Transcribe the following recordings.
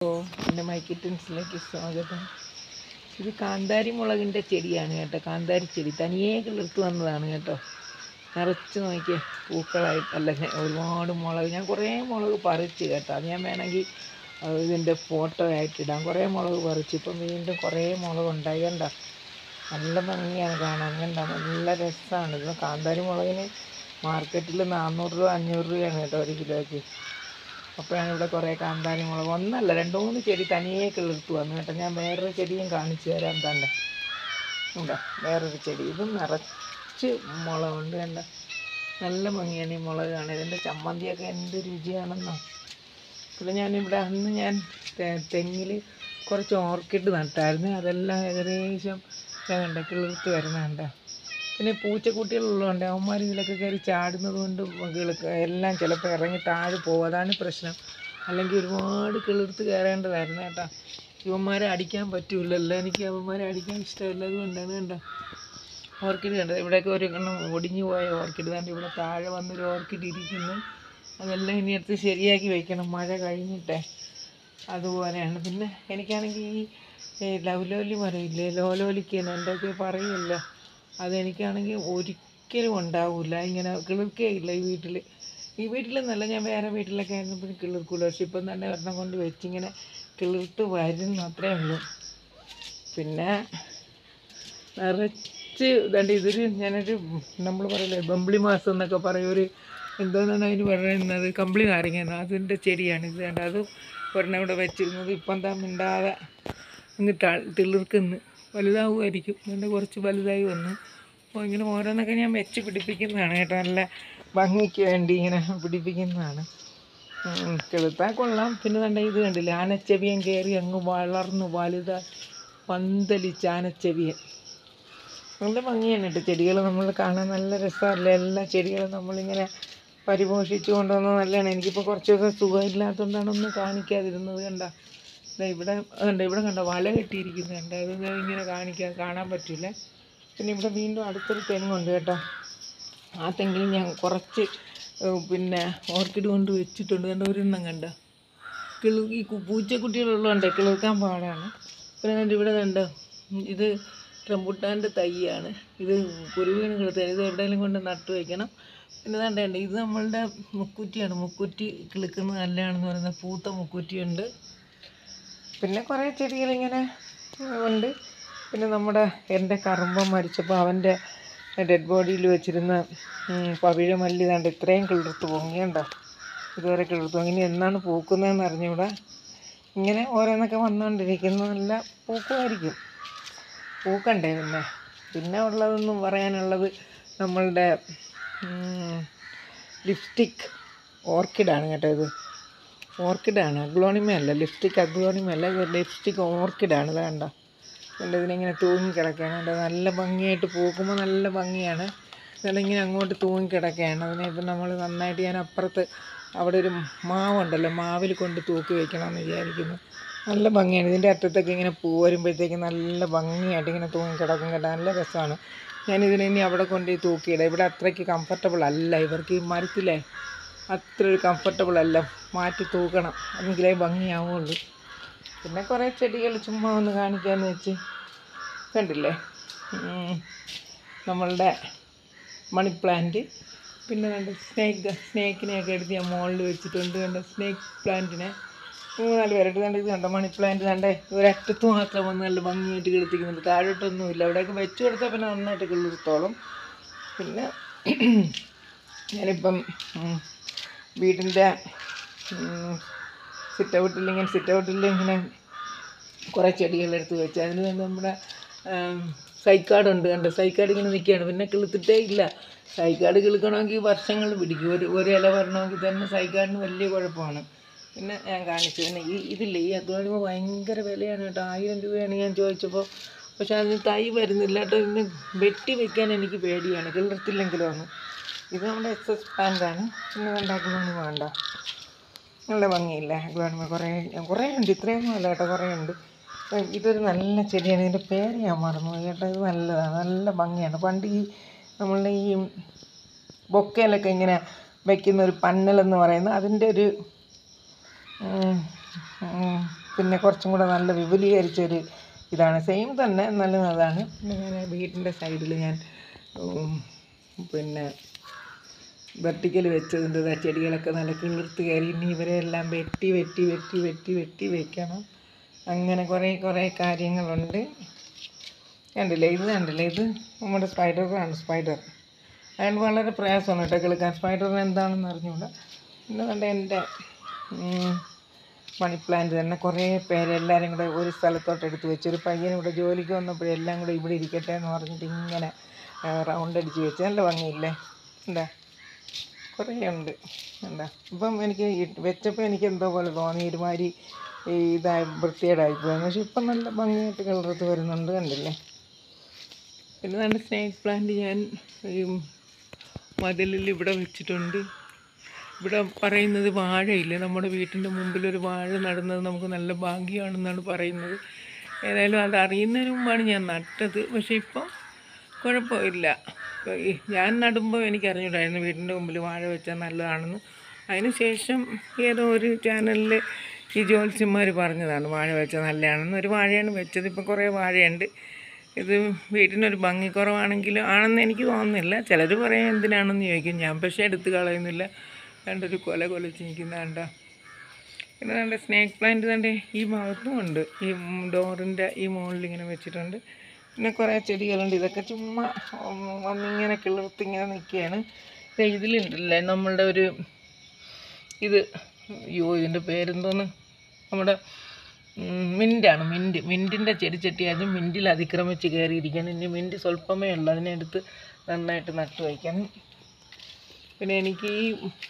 എൻ്റെ മൈക്കിറ്റൻസിലേക്ക് സ്വാഗതം ഇത് കാന്താരി മുളകിൻ്റെ ചെടിയാണ് കേട്ടോ കാന്താരി ചെടി തനിയെ കിളിർത്ത് വന്നതാണ് കേട്ടോ നിറച്ച് നോക്കിയേ പൂക്കളായിട്ട് അല്ല ഞാൻ ഒരുപാട് മുളക് ഞാൻ കുറേ മുളക് പറിച്ച് കേട്ടോ അത് ഞാൻ വേണമെങ്കിൽ അത് ഇതിൻ്റെ ഫോട്ടോ ആയിട്ട് ഇടാം കുറേ മുളക് പറിച്ച് ഇപ്പം വീണ്ടും കുറേ മുളക് ഉണ്ടായി കണ്ടോ നല്ല ഭംഗിയാണ് കാണാൻ കണ്ട നല്ല രസമാണ് ഇത് കാന്താരി മുളകിന് മാർക്കറ്റിൽ നാനൂറ് രൂപ അഞ്ഞൂറ് രൂപയാണ് കേട്ടോ ഒരു കിലോയ്ക്ക് അപ്പോഴാണ് ഇവിടെ കുറേ കാന്താരി മുളക് ഒന്നല്ല രണ്ട് മൂന്ന് ചെടി തനിയെ കിളിർത്ത് വന്നു കേട്ടോ ഞാൻ വേറൊരു ചെടിയും കാണിച്ചു തരാം തന്നെ ഉണ്ടോ വേറൊരു ചെടി ഇതും നിറച്ച് മുളകുണ്ട് കണ്ട നല്ല ഭംഗിയാണ് ഈ മുളക് കാണാൻ ഇതിൻ്റെ ചമ്മന്തിയൊക്കെ എന്ത് രുചിയാണെന്നോ പിന്നെ ഞാനിവിടെ അന്ന് ഞാൻ തെങ്ങിൽ കുറച്ച് ഓർക്കിഡ് നട്ടായിരുന്നു അതെല്ലാം ഏകദേശം ഞാൻ കണ്ട കിളിർത്ത് വരുന്നുണ്ട് പിന്നെ പൂച്ചക്കുട്ടികളുള്ളതുകൊണ്ട് അവന്മാർ ഇതിലൊക്കെ കയറി ചാടുന്നത് കൊണ്ട് കിളുക്ക എല്ലാം ചിലപ്പോൾ ഇറങ്ങി താഴെ പോകും അതാണ് പ്രശ്നം അല്ലെങ്കിൽ ഒരുപാട് കിളിർത്ത് കയറേണ്ടതായിരുന്നു കേട്ടോ ഇവന്മാരെ അടിക്കാൻ പറ്റൂലല്ലോ എനിക്ക് അവന്മാരെ അടിക്കാൻ ഇഷ്ടമില്ല അതുകൊണ്ടാണ് കണ്ടോ ഓർക്കിഡ് കണ്ടത് ഇവിടെയൊക്കെ ഒരു എണ്ണം ഒടിഞ്ഞു പോയ ഓർക്കിഡ് കണ്ട് ഇവിടെ താഴെ വന്നൊരു ഓർക്കിഡ് ഇരിക്കുന്നു അതെല്ലാം ഇനി എടുത്ത് ശരിയാക്കി വെക്കണം മഴ കഴിഞ്ഞിട്ടേ അതുപോലെയാണ് പിന്നെ എനിക്കാണെങ്കിൽ ഈ ഈ ലവ്ലോലി മരമില്ലേ ലോലോലിക്കുന്ന എന്തൊക്കെ പറയുമല്ലോ അതെനിക്കാണെങ്കിൽ ഒരിക്കലും ഉണ്ടാവില്ല ഇങ്ങനെ കിളിർക്കുകയില്ല ഈ വീട്ടിൽ ഈ വീട്ടിലെന്നല്ല ഞാൻ വേറെ വീട്ടിലൊക്കെ ആയിരുന്നപ്പോഴും കിളിർക്കില്ല പക്ഷെ ഇപ്പം തന്നെ ഒരെണ്ണം കൊണ്ട് വെച്ചിങ്ങനെ കിളിർത്ത് വരുന്നു അത്രേ ഉള്ളൂ പിന്നെ നിറച്ച് ഇതാണ്ട് ഇതൊരു ഞാനൊരു നമ്മൾ പറയില്ലേ ബമ്പിളി മാസം എന്നൊക്കെ പറയും ഒരു എന്തോന്നാണ് അതിന് പറയുന്നത് കമ്പിളി നാരങ്ങ അതിൻ്റെ ചെടിയാണ് ഇത് കണ്ട അത് ഒരെണ്ണം ഇവിടെ വെച്ചിരുന്നത് ഇപ്പം എന്താ മിണ്ടാതെ അങ്ങ് ത തിളിർക്കുന്നു വലുതാവുമായിരിക്കും അതുകൊണ്ട് കുറച്ച് വലുതായി വന്നു അപ്പോൾ ഇങ്ങനെ ഓരോന്നൊക്കെ ഞാൻ വെച്ച് പിടിപ്പിക്കുന്നതാണ് കേട്ടോ നല്ല ഭംഗിക്ക് വേണ്ടി ഇങ്ങനെ പിടിപ്പിക്കുന്നതാണ് ഉം, കിളുത്താൽ കൊള്ളാം പിന്നെ കണ്ട ഇത് കണ്ടില്ലേ ആനച്ചെവിയൻ കയറി അങ്ങ് വളർന്നു വലുതായി പന്തലിച്ച് ആനച്ചെവിയൻ നല്ല ഭംഗിയാണ് കേട്ടോ ചെടികൾ നമ്മൾ കാണാൻ നല്ല രസമല്ലേ എല്ലാ ചെടികളും നമ്മളിങ്ങനെ പരിപോഷിച്ച് കൊണ്ടുവന്നത് നല്ലതാണ് എനിക്കിപ്പോൾ കുറച്ച് ദിവസം സുഖമില്ലാത്തതുകൊണ്ടാണ് ഒന്നും കാണിക്കാതിരുന്നത് കണ്ട ദേ ഇവിടെ കണ്ട ഇവിടെ കണ്ട വല കെട്ടിയിരിക്കുന്നത് കണ്ട അത് ദേ ഇങ്ങനെ കാണിക്കാൻ കാണാൻ പറ്റില്ല പിന്നെ ഇവിടെ വീണ്ടും അടുത്തൊരു തെങ്ങുണ്ട് കേട്ടോ ആ തെങ്ങിൽ ഞാൻ കുറച്ച് ഏഹ്, പിന്നെ ഓർക്കിഡ് കൊണ്ട് വെച്ചിട്ടുണ്ട് കണ്ട ഒരെണ്ണം കണ്ട കിളു ഈ കു- പൂച്ചക്കുട്ടികളുള്ളതുകൊണ്ട് കിളിർക്കാൻ പാടാണ് പിന്നെ കണ്ട് ഇവിടെ കണ്ടോ ഉം, ഇത് റംബുട്ടാൻ്റെ തൈയാണ് ഇത് കുരുവീണ് കിളുത്താൻ ഇത് എവിടെയെങ്കിലും കൊണ്ട് നട്ടു വയ്ക്കണം പിന്നെ കണ്ടേണ്ട ഇത് നമ്മളുടെ മുക്കുറ്റിയാണ് മുക്കുറ്റി കിളുക്കുന്നത് നല്ലതാണെന്ന് പറയുന്ന പൂത്ത മുക്കുറ്റിയുണ്ട് പിന്നെ കുറേ ചെടികളിങ്ങനെ ഉണ്ട് പിന്നെ നമ്മുടെ എൻ്റെ കറുമ്പം മരിച്ചപ്പോൾ അവൻ്റെ ഡെഡ് ബോഡിയിൽ വെച്ചിരുന്ന ഉം, പവിഴമല്ലി കണ്ട് ഇത്രയും കിളിർത്ത് പൊങ്ങിയുണ്ടോ ഇതുവരെ കിളിർത്ത് പൊങ്ങി ഇനി എന്നാണ് പൂക്കുന്നതെന്ന് അറിഞ്ഞൂടാ ഇങ്ങനെ ഓരോന്നൊക്കെ വന്നുകൊണ്ടിരിക്കുന്നു നല്ല പൂക്കുമായിരിക്കും പൂക്കണ്ടേ പിന്നെ പിന്നെ ഉള്ളതൊന്നും പറയാനുള്ളത് നമ്മളുടെ ലിപ്സ്റ്റിക് ഓർക്കിഡാണ് കേട്ടോ ഇത് ഓർക്കിഡാണ് അഗ്ലോണിമയല്ല ലിപ്സ്റ്റിക് അഗ്ലോണിമയല്ല ഇത് ലിപ്സ്റ്റിക് ഓർക്കിഡാണ് ഇത് കണ്ടോ കണ്ടോ ഇതിനിങ്ങനെ തൂങ്ങിക്കിടക്കുകയാണ് കണ്ടോ നല്ല ഭംഗിയായിട്ട് പൂക്കുമ്പോൾ നല്ല ഭംഗിയാണ് ഇതിങ്ങനെ അങ്ങോട്ട് തൂങ്ങിക്കിടക്കുകയാണ് അതിനെ ഇപ്പം നമ്മൾ നന്നായിട്ട് ഞാൻ അപ്പുറത്ത് അവിടെ ഒരു മാവുണ്ടല്ലോ മാവിൽ കൊണ്ട് തൂക്കി വെക്കണമെന്ന് വിചാരിക്കുന്നു നല്ല ഭംഗിയാണ് ഇതിൻ്റെ അറ്റത്തൊക്കെ ഇങ്ങനെ പൂ വരുമ്പോഴത്തേക്ക് നല്ല ഭംഗിയായിട്ട് ഇങ്ങനെ തൂങ്ങിക്കിടക്കും കേട്ടോ നല്ല രസമാണ് ഞാനിതിനെ ഇനി അവിടെ കൊണ്ട് തൂക്കിയിടാം ഇവിടെ അത്രയ്ക്ക് കംഫർട്ടബിൾ അല്ല ഇവർക്ക് ഈ മരത്തിലെ അത്ര ഒരു കംഫർട്ടബിൾ അല്ല മാറ്റി തൂക്കണം എങ്കിലേ ഭംഗിയാവുള്ളൂ പിന്നെ കുറേ ചെടികൾ ചുമ്മാ ഒന്ന് കാണിക്കാമെന്ന് വെച്ച് കണ്ടില്ലേ ഉം. നമ്മളുടെ മണി പ്ലാന്റ് പിന്നെ കണ്ട് സ്നേക്ക് സ്നേക്കിനെയൊക്കെ എടുത്ത് ഞാൻ മുകളിൽ വെച്ചിട്ടുണ്ട് കണ്ട സ്നേക്ക് പ്ലാന്റിനെ മൂന്നാല് പേരായിട്ട് കണ്ട് ഇത് കണ്ടോ മണി പ്ലാന്റ് കണ്ടേ ഒരറ്റത്ത് മാത്രം വന്ന് നല്ല ഭംഗിയായിട്ട് കിളിർത്തിക്കുന്നുണ്ട് താഴോട്ടൊന്നുമില്ല അവിടെയൊക്കെ വെച്ച് കൊടുത്താൽ പിന്നെ നന്നായിട്ട് കിളിർത്തോളും പിന്നെ ഞാനിപ്പം ഉം, വീടിൻ്റെ സിറ്റ് ഔട്ടിൽ ഇങ്ങനെ സിറ്റ് ഔട്ടിൽ ഇങ്ങനെ കുറേ ചെടികളെടുത്ത് വെച്ച് അതിന് വേണ്ടി നമ്മുടെ സൈക്കാട് ഉണ്ട് കണ്ടോ സൈക്കാട് ഇങ്ങനെ നിൽക്കുകയാണ് പിന്നെ കിളുത്തിട്ടേ ഇല്ല സൈക്കാട് കിളുക്കണമെങ്കിൽ വർഷങ്ങൾ പിടിക്കും ഒരു ഒരു ഇല വരണമെങ്കിൽ തന്നെ സൈക്കാടിന് വലിയ കുഴപ്പമാണ് പിന്നെ ഞാൻ കാണിച്ചു പിന്നെ ഈ ഇതില്ലേ ഈ അധ്വാനിമ ഭയങ്കര വിലയാണ് കേട്ടോ ആയിരം രൂപയാണ് ഞാൻ ചോദിച്ചപ്പോൾ പക്ഷെ അതിന് തൈ വരുന്നില്ല കേട്ടോ ഇന്ന് വെട്ടി വെക്കാൻ എനിക്ക് പേടിയാണ് കിളിർത്തില്ലെങ്കിലോ ഒന്ന് ഇത് നമ്മുടെ എസ് എസ് പ്ലാന്റാണ് പിന്നെ ഉണ്ടാക്കുന്നതൊന്നും വേണ്ട നല്ല ഭംഗിയില്ലേ ഗവൺമെൻറ് കുറേ കുറേ ഉണ്ട് ഇത്രയൊന്നും അല്ല കേട്ടോ കുറേ ഉണ്ട് അപ്പം ഇതൊരു നല്ല ചെടിയാണ് ഇതിൻ്റെ പേര് ഞാൻ മറന്നുപോയി കേട്ടോ ഇത് നല്ലതാണ് നല്ല ഭംഗിയാണ് പണ്ട് ഈ നമ്മളുടെ ഈ ബൊക്കയിലൊക്കെ ഇങ്ങനെ വയ്ക്കുന്ന ഒരു പന്നലെന്ന് പറയുന്നത് അതിൻ്റെ ഒരു ഉം, ഉം, പിന്നെ കുറച്ചും കൂടെ നല്ല വിപുലീകരിച്ചൊരു ഇതാണ് സെയിം തന്നെ എന്നാലും അതാണ് പിന്നെ ഞാൻ വീടിൻ്റെ സൈഡിൽ ഞാൻ ഉം, പിന്നെ വെർട്ടിക്കൽ വെച്ചതിൻ്റെ ദാ ചെടികളൊക്കെ നല്ല കിളിർത്ത് കയറി ഇനി ഇവരെ എല്ലാം വെട്ടി വെട്ടി വെട്ടി വെട്ടി വെട്ടി വെക്കണം അങ്ങനെ കുറേ കുറേ കാര്യങ്ങളുണ്ട് കണ്ടില്ലേ ഇത് കണ്ടില്ലേ ഇത് നമ്മുടെ സ്പൈഡറാണ് സ്പൈഡർ അതിന് വളരെ പ്രയാസമാണ് കേട്ടോ കിളിക്കാൻ സ്പൈഡറിന് എന്താണെന്ന് അറിഞ്ഞുകൂടാ പിന്നെ കണ്ട എൻ്റെ മണി പ്ലാന്റ് തന്നെ കുറേ പേര് എല്ലാവരും കൂടെ ഒരു സ്ഥലത്തോട്ട് എടുത്ത് വെച്ച് ഒരു പയ്യൻ ഇവിടെ ജോലിക്ക് വന്നപ്പോഴേ എല്ലാം കൂടെ ഇവിടെ ഇരിക്കട്ടെ എന്ന് പറഞ്ഞിട്ട് ഇങ്ങനെ റൗണ്ട് അടിച്ച് വെച്ച് നല്ല ഭംഗിയില്ലേ എന്താ കുറേ ഉണ്ട് എന്താ ഇപ്പം എനിക്ക് ഈ- വെച്ചപ്പോൾ എനിക്ക് എന്തോ പോലെ തോന്നി ഒരുമാതിരി ഈ ഇതായി വൃത്തികേടായി പോയി പക്ഷെ ഇപ്പം നല്ല ഭംഗിയായിട്ട് കളർത്ത് വരുന്നുണ്ട് കണ്ടില്ലേ പിന്നെ നല്ല സ്നേക്ക് പ്ലാന്റ് ഞാൻ ഈ മതിലിൽ ഇവിടെ വെച്ചിട്ടുണ്ട് ഇവിടെ പറയുന്നത് വാഴയില്ലേ നമ്മുടെ വീട്ടിൻ്റെ മുമ്പിലൊരു വാഴ നടുന്നത് നമുക്ക് നല്ല ഭാഗ്യമാണെന്നാണ് പറയുന്നത് ഏതായാലും അത് അറിയുന്നതിന് മുമ്പാണ് ഞാൻ നട്ടത് പക്ഷേ ഇപ്പം കുഴപ്പമില്ല ഇപ്പം ഈ ഞാൻ നടുമ്പോൾ എനിക്ക് അറിഞ്ഞൂടായിരുന്നു വീടിൻ്റെ മുമ്പിൽ വാഴ വെച്ചാൽ നല്ലതാണെന്ന് അതിന് ശേഷം ഏതോ ഒരു ചാനലിൽ ഈ ജ്യോത്സ്യന്മാർ പറഞ്ഞതാണ് വാഴ വെച്ചാൽ നല്ലതാണെന്ന് ഒരു വാഴയാണ് വെച്ചത് ഇപ്പം കുറേ വാഴയുണ്ട് ഇത് വീട്ടിനൊരു ഭംഗി കുറവാണെങ്കിലും ആണെന്ന് എനിക്ക് തോന്നുന്നില്ല ചിലർ പറയും എന്തിനാണെന്ന് ചോദിക്കും ഞാൻ പക്ഷേ എടുത്ത് കളയുന്നില്ല രണ്ടൊരു കൊല കൊലച്ച് നിൽക്കുന്ന കണ്ട പിന്നെ നല്ല സ്നേക്ക് പ്ലാന്റ് തൻ്റെ ഈ ഭാഗത്തും ഉണ്ട് ഈ ഡോറിൻ്റെ ഈ മുകളിൽ ഇങ്ങനെ വെച്ചിട്ടുണ്ട് പിന്നെ കുറേ ചെടികളുണ്ട് ഇതൊക്കെ ചുമ്മാ ഉം, വന്നിങ്ങനെ കിളിർത്തിങ്ങനെ നിൽക്കുകയാണ് ദേ ഇതിലുണ്ടല്ലേ നമ്മളുടെ ഒരു ഇത് അയ്യോ ഇതിൻ്റെ പേരെന്തോന്ന് നമ്മുടെ ഉം, മിൻറ്റാണ് മിൻറ്റ് മിൻറ്റിൻ്റെ ചെടിച്ചട്ടി അത് മിൻറ്റിൽ അതിക്രമിച്ച് കയറിയിരിക്കണം ഇനി മിൻറ്റ് സ്വല്പമേ ഉള്ളൂ അതിനെടുത്ത് നന്നായിട്ട് നട്ടു വയ്ക്കണം പിന്നെ എനിക്ക് ഈ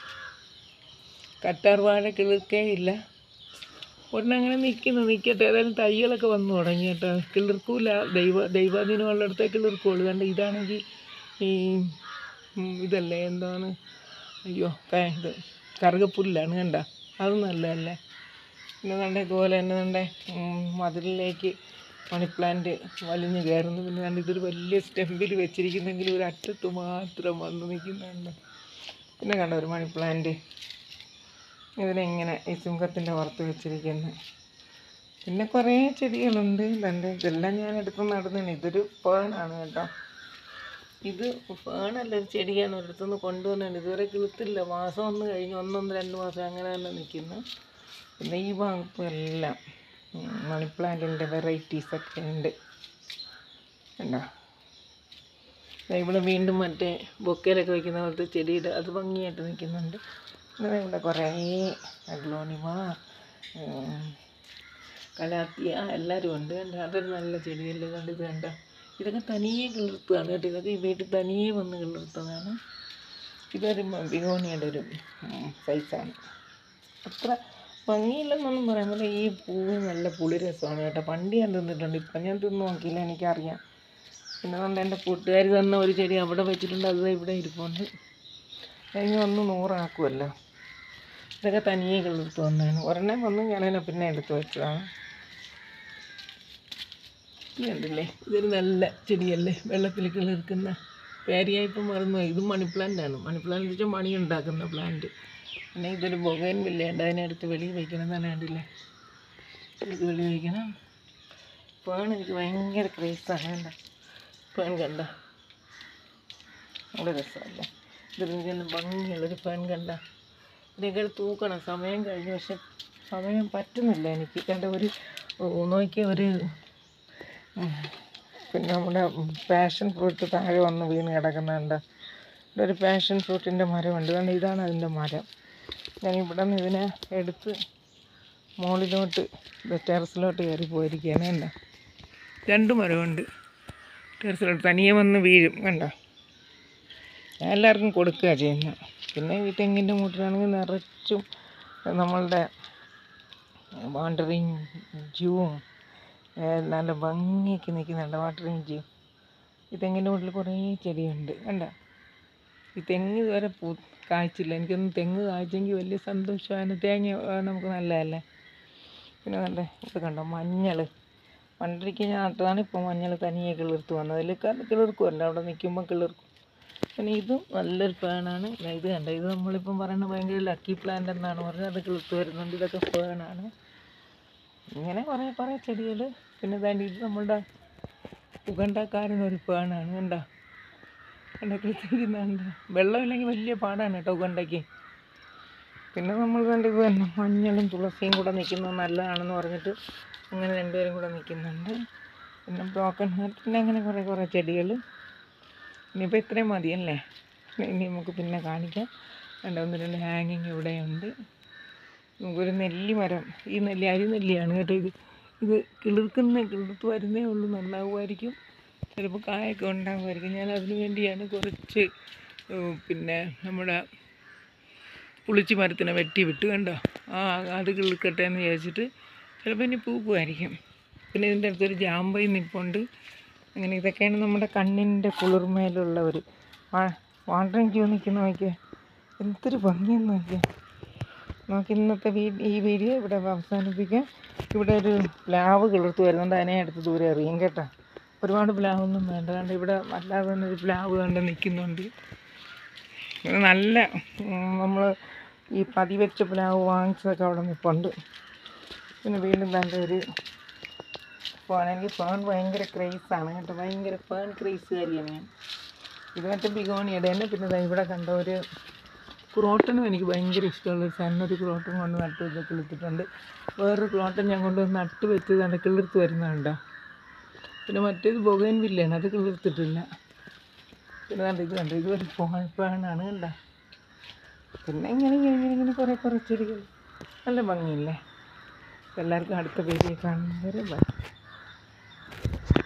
കറ്റാർ വാഴ കിളിർക്കേ ഇല്ല ഒരെണ്ണം അങ്ങനെ നിൽക്കുന്നു നിൽക്കട്ടെ ഏതായാലും തൈകളൊക്കെ വന്നു തുടങ്ങി കേട്ടോ കിളിർക്കൂല ദൈവ ദൈവാധീനമുള്ളിടത്തേ കിളിർക്കുള്ളൂ കണ്ട് ഇതാണെങ്കിൽ ഈ ഉം, ഇതല്ലേ എന്താണ് അയ്യോ ക- ഇത് കറുകപ്പുല്ലാണ് കണ്ട അത് നല്ലതല്ലേ പിന്നെ കണ്ട ഇതുപോലെ തന്നെ കണ്ടേ മതിലിലേക്ക് മണി പ്ലാന്റ് വലിഞ്ഞു കയറുന്നു പിന്നെ കണ്ട് ഇതൊരു വലിയ സ്റ്റെമ്പിൽ വെച്ചിരിക്കുന്നെങ്കിൽ ഒരു അറ്റത്ത് മാത്രം വന്ന് നിൽക്കുന്നുണ്ട് പിന്നെ കണ്ട ഒരു മണി പ്ലാന്റ് ഇതിനെങ്ങനെ ഈ സിംഹത്തിൻ്റെ പുറത്ത് വെച്ചിരിക്കുന്നു പിന്നെ കുറേ ചെടികളുണ്ട് ഇതുണ്ട് ഇതെല്ലാം ഞാൻ എടുത്ത് നടന്നതാണ് ഇതൊരു ഫേണാണ് കേട്ടോ ഇത് ഫേണല്ല ഒരു ചെടിയാണ് ഒരിടത്തുനിന്ന് കൊണ്ടുവന്നാണ് ഇതുവരെ കിളുത്തില്ല മാസം ഒന്ന് കഴിഞ്ഞ് ഒന്നൊന്ന് രണ്ട് മാസം അങ്ങനെ തന്നെ നിൽക്കുന്നു പിന്നെ ഈ ഭാഗത്തും എല്ലാം മണി പ്ലാന്റിൻ്റെ വെറൈറ്റീസൊക്കെ ഉണ്ട് കണ്ടോ ദേ ഇവിടെ വീണ്ടും മറ്റേ ബൊക്കയിലൊക്കെ വയ്ക്കുന്ന പോലത്തെ ചെടിയുടെ അത് ഭംഗിയായിട്ട് നിൽക്കുന്നുണ്ട് പിന്നെ ഇവിടെ കുറേ അഗ്ലോണിമ ഉം, കലാത്തിയ എല്ലാവരും ഉണ്ട് കണ്ട അതൊരു നല്ല ചെടിയല്ലേ കണ്ട് ഇത് കണ്ട ഇതൊക്കെ തനിയെ കിളിർത്തതാണ് കേട്ടോ ഇതൊക്കെ ഈ വീട്ടിൽ തനിയെ വന്ന് കിളിർത്തതാണ് ഇതൊരു ബിഗോണിയുടെ ഒരു സൈസാണ് അത്ര ഭംഗിയില്ലെന്നൊന്നും പറയാൻ പറ്റില്ല ഈ പൂവ് നല്ല പുളി രസമാണ് കേട്ടോ പണ്ട് ഞാൻ തിന്നിട്ടുണ്ട് ഇപ്പം ഞാൻ തിന്ന് നോക്കിയില്ല എനിക്കറിയാം പിന്നെ കൊണ്ട് എൻ്റെ കൂട്ടുകാർ തന്ന ഒരു ചെടി അവിടെ വെച്ചിട്ടുണ്ട് അത് ദേ ഇവിടെ ഇരിപ്പുണ്ട് കഴിഞ്ഞ് ഒന്ന് നൂറാക്കുമല്ലോ ഇതൊക്കെ തനിയെ കിളിർത്ത് വന്നതാണ് ഒരെണ്ണം വന്ന് ഞാനതിനെ പിന്നെ എടുത്ത് വെച്ചതാണ് ഇത് കണ്ടില്ലേ ഇതൊരു നല്ല ചെടിയല്ലേ വെള്ളത്തിൽ കിളിർക്കുന്ന പേരിയായിപ്പം മറന്നു ഇത് മണി പ്ലാന്റ് ആണ് മണി പ്ലാന്റ് വെച്ചാൽ മണി ഉണ്ടാക്കുന്ന പ്ലാന്റ് പിന്നെ ഇതൊരു ബൊഗൈൻ വില്ലയുണ്ട് അതിനടുത്ത് വെളിയിൽ വയ്ക്കണം എന്നാണ് കണ്ടില്ലേ ഇത് വെളിയിൽ വയ്ക്കണം പേൺ എനിക്ക് ഭയങ്കര ക്രേസാണ് കണ്ട പേൺ കണ്ട നല്ല രസമല്ലേ ഇതൊരു നല്ല ഭംഗിയുള്ളൊരു പേൺ കണ്ട ഇതിനൊക്കെ തൂക്കണം സമയം കഴിഞ്ഞു പക്ഷെ സമയം പറ്റുന്നില്ല എനിക്ക് കണ്ട ഒരു ഓ, നോക്കിയ ഒരു ഉം, പിന്നെ നമ്മുടെ പാഷൻ ഫ്രൂട്ട് താഴെ വന്ന് വീണ് കിടക്കുന്നുണ്ട് ഇവിടെ ഒരു പാഷൻ ഫ്രൂട്ടിൻ്റെ മരമുണ്ട് കാരണം ഇതാണ് അതിൻ്റെ മരം ഞാൻ ഇവിടെ നിന്ന് ഇതിനെ എടുത്ത് മുകളിലോട്ട് ടെറസിലോട്ട് കയറി പോയിരിക്കുകയാണ് കണ്ട രണ്ട് മരമുണ്ട് ടെറസിലോട്ട് തനിയെ വന്ന് വീഴും കണ്ട ഞാൻ എല്ലാവർക്കും കൊടുക്കുക ചെയ്യുന്നത് പിന്നെ ഈ തെങ്ങിൻ്റെ മൂട്ടിലാണെങ്കിൽ നിറച്ചും നമ്മളുടെ വാണ്ടറിങ് ജൂവും നല്ല ഭംഗിയൊക്കെ നിൽക്കുന്നുണ്ട് വാട്ടറിങ് ജൂ ഈ തെങ്ങിൻ്റെ മുകളിൽ കുറേ ചെടിയുണ്ട് കണ്ട ഈ തെങ്ങ് ഇതുവരെ പൂ കായ്ച്ചില്ല എനിക്കൊന്ന് തെങ്ങ് കായ്ച്ചെങ്കിൽ വലിയ സന്തോഷമാണ് തേങ്ങ ആ, നമുക്ക് നല്ലതല്ലേ പിന്നെ കണ്ടേ ഇത് കണ്ടോ മഞ്ഞൾ പണ്ടൊരിക്കൽ ഞാൻ നട്ടതാണ് ഇപ്പോൾ മഞ്ഞൾ തനിയെ കിളിർത്ത് വന്നത് അതിൽ കിളിർക്കുമല്ലോ അവിടെ നിൽക്കുമ്പോൾ കിളിർക്കും പിന്നെ ഇതും നല്ലൊരു ഫേണാണ് ഇത് കണ്ട ഇത് നമ്മളിപ്പം പറയുന്നത് ഭയങ്കര ലക്കി പ്ലാന്റ് എന്നാണ് പറഞ്ഞത് അത് കിളിർത്ത് വരുന്നുണ്ട് ഇതൊക്കെ ഫേണാണ് ഇങ്ങനെ കുറേ കുറേ ചെടികൾ പിന്നെ ഇതാണ്ട് ഇത് നമ്മളുടെ ഉഗണ്ടക്കാരൻ ഒരു പേണാണ് കണ്ടോ കണ്ട കൃത്യക്കുന്നുണ്ട് വെള്ളമില്ലെങ്കിൽ വലിയ പാടാണ് കേട്ടോ ഉഗണ്ടയ്ക്ക് പിന്നെ നമ്മൾ കണ്ട് ഇത് തന്നെ മഞ്ഞളും തുളസിയും കൂടെ നിൽക്കുന്നത് നല്ലതാണെന്ന് പറഞ്ഞിട്ട് അങ്ങനെ രണ്ടുപേരും കൂടെ നിൽക്കുന്നുണ്ട് പിന്നെ ബ്രോക്കൺ ഹാർട്ട് പിന്നെ അങ്ങനെ കുറേ കുറേ ചെടികൾ ഇനിയിപ്പോൾ ഇത്രയും മതിയല്ലേ ഇനി നമുക്ക് പിന്നെ കാണിക്കാം രണ്ട് ഒന്ന് രണ്ട് ഹാങ്ങിങ് ഇവിടെയുണ്ട് നമുക്കൊരു നെല്ലി മരം ഈ നെല്ലി അരി നെല്ലിയാണ് കേട്ടോ ഇത് ഇത് കിളിർക്കുന്ന കിളിർത്ത് വരുന്നേ ഉള്ളൂ നന്നാവുമായിരിക്കും ചിലപ്പോൾ കായൊക്കെ ഉണ്ടാകുമായിരിക്കും ഞാൻ അതിനു വേണ്ടിയാണ് കുറച്ച് ഏഹ്, പിന്നെ നമ്മുടെ പുളിച്ചി മരത്തിനെ വെട്ടി വിട്ട് കണ്ടോ ആ അത് കിളിർക്കട്ടെ എന്ന് വിചാരിച്ചിട്ട് ചിലപ്പോൾ ഇനി പൂക്കുമായിരിക്കും പിന്നെ ഇതിൻ്റെ അടുത്തൊരു ജാമ്പൈ നിൽപ്പുണ്ട് അങ്ങനെ ഇതൊക്കെയാണ് നമ്മുടെ കണ്ണിൻ്റെ കുളിർമയിലുള്ള ഒരു വാട്ടറിങ് ക്യൂ നിൽക്കുന്ന നോക്കിയേ എന്തൊരു ഭംഗിയെന്ന് നോക്കിയേ നമുക്ക് ഇന്നത്തെ വീ ഈ വീഡിയോ ഇവിടെ അവസാനിപ്പിക്കാം ഇവിടെ ഒരു പ്ലാവ് കിളിർത്ത് വരുന്നുണ്ട് അതിനെ അടുത്ത് ദൂരെ എറിയും കേട്ടോ ഒരുപാട് പ്ലാവൊന്നും വേണ്ട കണ്ട് ഇവിടെ അല്ലാതെ തന്നെ ഒരു പ്ലാവ് കണ്ട് നിൽക്കുന്നുണ്ട് ഇത് നല്ല നമ്മൾ ഈ പതിവെച്ച പ്ലാവ് വാങ്ങിച്ചതൊക്കെ അവിടെ നിൽപ്പുണ്ട് പിന്നെ വീണ്ടും തൻ്റെ ഒരു ഫേൺ എനിക്ക് ഫേൺ ഭയങ്കര ക്രേസാണ് കേട്ടോ ഭയങ്കര ഫേൺ ക്രേസുകാരിയാണ് ഞാൻ ഇത് മറ്റേ ബിഗോണിയുടെ തന്നെ പിന്നെ ദാ ഇവിടെ കണ്ട ഒരു ക്രോട്ടനും എനിക്ക് ഭയങ്കര ഇഷ്ടമുള്ള ഒരു സണ്ണൊരു ക്രോട്ടൻ കൊണ്ട് നട്ട് വെച്ച് കിളിർത്തിട്ടുണ്ട് വേറൊരു ക്രോട്ടൻ ഞാൻ കൊണ്ടുവന്ന് നട്ട് വെച്ച് കണ്ട് കിളിർത്ത് വരുന്നുണ്ടോ പിന്നെ മറ്റേത് ബൊഗൈൻ വില്ലയാണ് അത് കിളിർത്തിട്ടില്ല പിന്നെ കണ്ട ഇത് കണ്ടു ഇത് ഒരു ഫോണാണ് കണ്ട പിന്നെ ഇങ്ങനെ ഇങ്ങനെ ഇങ്ങനെ ഇങ്ങനെ കുറേ കുറേ ചെടികൾ നല്ല ഭംഗിയില്ലേ എല്ലാവർക്കും അടുത്ത പേര് കാണുന്നവരെ ബൈ